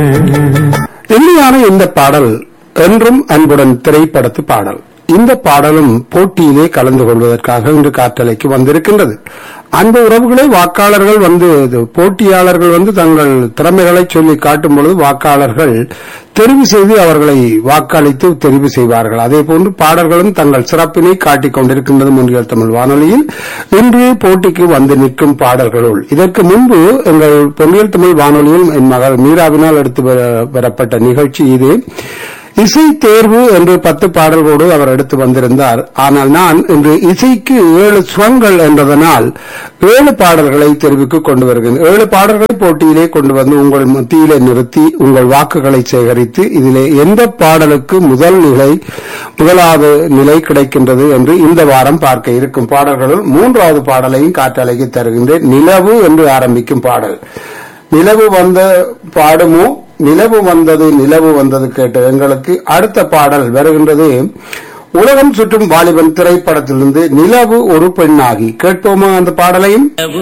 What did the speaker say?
இனிமையான இந்த பாடல் என்றும் அன்புடன் திரைப்படத்து பாடல் இந்த பாடலும் போட்டியிலே கலந்து கொள்வதற்காக இன்று காற்றலைக்கு வந்திருக்கின்றது அன்பு உறவுகளை வாக்காளர்கள் வந்து இது போட்டியாளர்கள் வந்து தங்கள் திறமைகளை சொல்லி காட்டும் பொழுது வாக்காளர்கள் தெரிவு செய்து அவர்களை வாக்களித்து தெரிவு செய்வார்கள் அதே போன்று பாடல்களும் தங்கள் சிறப்பினை காட்டிக் கொண்டிருக்கின்றது முன்னியல் தமிழ் வானொலியில் இன்று போட்டிக்கு வந்து நிற்கும் பாடல்களுள் இதற்கு முன்பு எங்கள் பொன்னியல் தமிழ் வானொலியில் என் மகள் மீராவினால் எடுத்து வர- வரப்பட்ட நிகழ்ச்சி இது இசை தேர்வு என்று பத்து பாடல்களோடு அவர் எடுத்து வந்திருந்தார் ஆனால் நான் இன்று இசைக்கு ஏழு ஸ்வங்கள் என்பதனால் ஏழு பாடல்களை தெரிவுக்கு கொண்டு வருகிறேன் ஏழு பாடல்களை போட்டியிலே கொண்டு வந்து உங்கள் மத்தியிலே நிறுத்தி உங்கள் வாக்குகளை சேகரித்து இதிலே எந்த பாடலுக்கு முதல் நிலை முதலாவது நிலை கிடைக்கின்றது என்று இந்த வாரம் பார்க்க இருக்கும் பாடல்களுள் மூன்றாவது பாடலையும் காற்றலைக்கு தருகின்றேன் நிலவு என்று ஆரம்பிக்கும் பாடல் நிலவு வந்த பாடுமோ நிலவு வந்தது நிலவு வந்தது கேட்டு எங்களுக்கு அடுத்த பாடல் வருகின்றது உலகம் சுற்றும் வாலிபன் திரைப்படத்திலிருந்து நிலவு ஒரு பெண்ணாகி கேட்போமா அந்த பாடலையும்